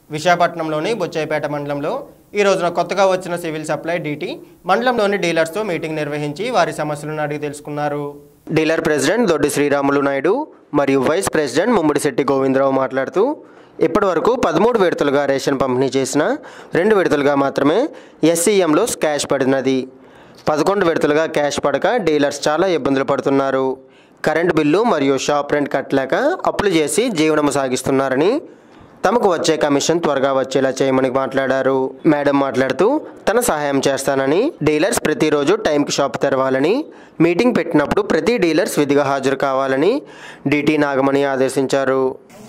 విశాఖపట్నంలోని బుచ్చాయిపేట మండలంలో ఈ రోజున కొత్తగా వచ్చిన సివిల్ సప్లై డీటీ మండలంలోని డీలర్స్తో మీటింగ్ నిర్వహించి వారి సమస్యలను అడిగి తెలుసుకున్నారు డీలర్ ప్రెసిడెంట్ దొడ్డి శ్రీరాములు నాయుడు మరియు వైస్ ప్రెసిడెంట్ ముమ్మిడిశెట్టి గోవిందరావు మాట్లాడుతూ ఇప్పటివరకు పదమూడు విడతలుగా రేషన్ పంపిణీ చేసిన రెండు విడతలుగా మాత్రమే ఎస్సీఎంలో క్యాష్ పడినది పదకొండు విడతలుగా క్యాష్ పడక డీలర్స్ చాలా ఇబ్బందులు పడుతున్నారు కరెంట్ బిల్లు మరియు షాప్ రెంట్ కట్టలేక అప్పులు చేసి జీవనము సాగిస్తున్నారని తమకు వచ్చే కమిషన్ త్వరగా వచ్చేలా చేయమని మాట్లాడారు మేడం మాట్లాడుతూ తన సహాయం చేస్తానని డీలర్స్ ప్రతిరోజు టైంకి షాప్ తెరవాలని మీటింగ్ పెట్టినప్పుడు ప్రతి డీలర్స్ విధిగా హాజరు కావాలని డిటి నాగమణి ఆదేశించారు